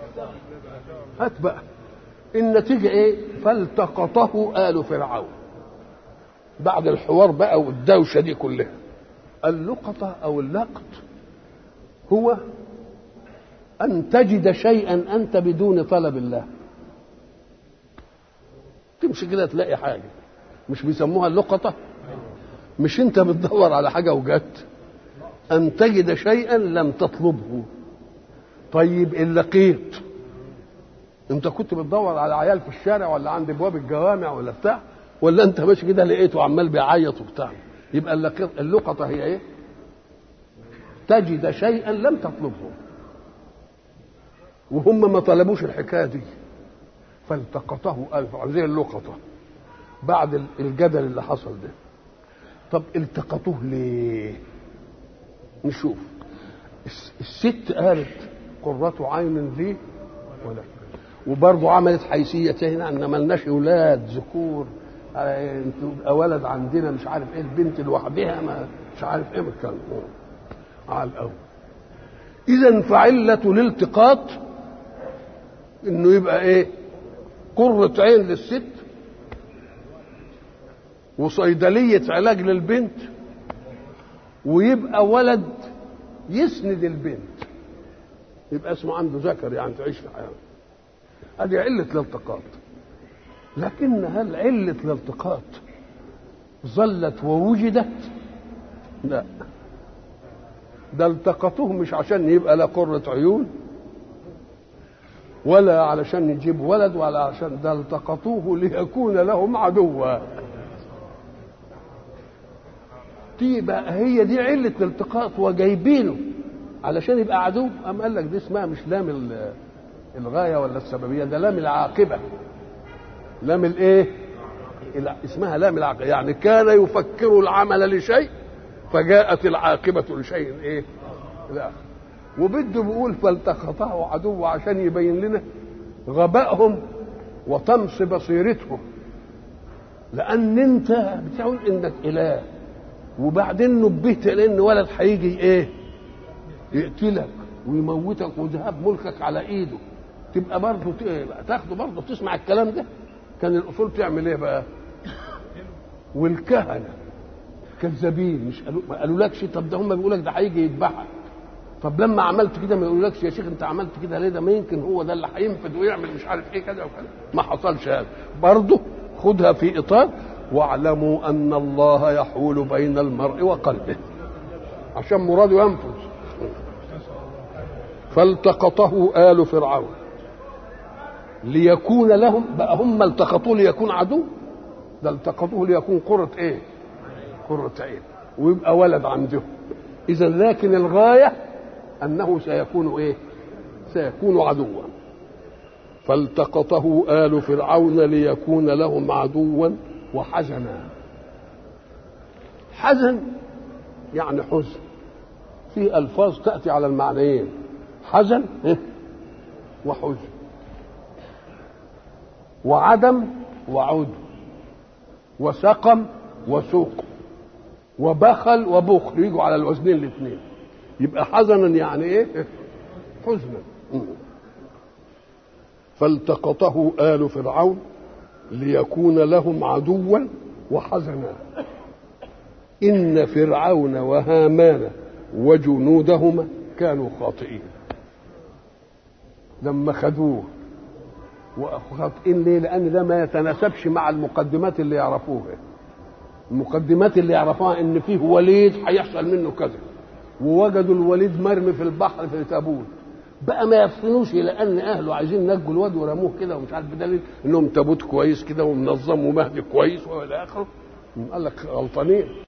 هات بقى النتيجة ايه فالتقطه آل فرعون بعد الحوار بقى والدوشة دي كلها اللقطة أو اللقط هو أن تجد شيئا أنت بدون طلب الله تمشي كده تلاقي حاجة مش بيسموها اللقطة مش أنت بتدور على حاجة وجدت أن تجد شيئا لم تطلبه طيب إن لقيت أنت كنت بتدور على عيال في الشارع ولا عند أبواب الجوامع ولا بتاع ولا أنت ماشي كده لقيته عمال بيعيط وبتاع يبقى اللقطة هي إيه؟ تجد شيئا لم تطلبه وهم ما طلبوش الحكايه دي فالتقطه ألف زي اللقطة بعد الجدل اللي حصل ده طب التقطوه ليه نشوف الست قالت قرة عين لي ولا وبرضه عملت حيثية هنا ان ملناش اولاد ذكور انتوا ولد عندنا مش عارف ايه البنت لوحدها ما مش عارف ايه الكلام على الاول اذا فعلة الالتقاط انه يبقى ايه قرة عين للست وصيدلية علاج للبنت ويبقى ولد يسند البنت يبقى اسمه عنده ذكر يعني تعيش في حياته هذه علة الالتقاط لكن هل علة الالتقاط ظلت ووجدت لا ده التقطوه مش عشان يبقى لا قرة عيون ولا علشان يجيب ولد ولا علشان ده التقطوه ليكون لهم عدوا دي بقى هي دي علة الالتقاط وجايبينه علشان يبقى عدو أم قال لك دي اسمها مش لام الغاية ولا السببية ده لام العاقبة لام الايه اسمها لام العاقبة يعني كان يفكر العمل لشيء فجاءت العاقبة لشيء ايه لا وبده بيقول فالتقطه عدو عشان يبين لنا غبائهم وطمس بصيرتهم لان انت بتقول انك اله وبعدين نبهت لان ولد هيجي ايه يقتلك ويموتك وذهاب ملكك على ايده تبقى برضه تاخده برضه تسمع الكلام ده كان الاصول تعمل ايه بقى والكهنه كذابين مش قالوا ما قالولكش طب ده هم بيقول لك ده هيجي يذبحك طب لما عملت كده ما يقولكش يا شيخ انت عملت كده ليه ده ما يمكن هو ده اللي هينفذ ويعمل مش عارف ايه كذا وكذا ما حصلش هذا برضه خدها في اطار واعلموا ان الله يحول بين المرء وقلبه عشان مراده ينفذ فالتقطه آل فرعون ليكون لهم بقى هم التقطوه ليكون عدو ده التقطوه ليكون قرة ايه قرة عين ويبقى ولد عندهم اذا لكن الغاية انه سيكون ايه سيكون عدوا فالتقطه آل فرعون ليكون لهم عدوا وحزنا حزن يعني حزن في الفاظ تاتي على المعنيين حزن وحزن وعدم وعود وسقم وسوق وبخل وبخل يجوا على الوزنين الاثنين يبقى حزنا يعني ايه حزنا فالتقطه آل فرعون ليكون لهم عدوا وحزنا إن فرعون وهامان وجنودهما كانوا خاطئين لما خدوه وخاطئين ليه؟ لأن ده ما يتناسبش مع المقدمات اللي يعرفوها المقدمات اللي يعرفوها إن فيه وليد هيحصل منه كذا ووجدوا الوليد مرمي في البحر في تابوت بقى ما يفطنوش الى ان اهله عايزين نجوا الواد ورموه كده ومش عارف بدليل انهم تابوت كويس كده ومنظم ومهدي كويس والى اخره قال لك غلطانين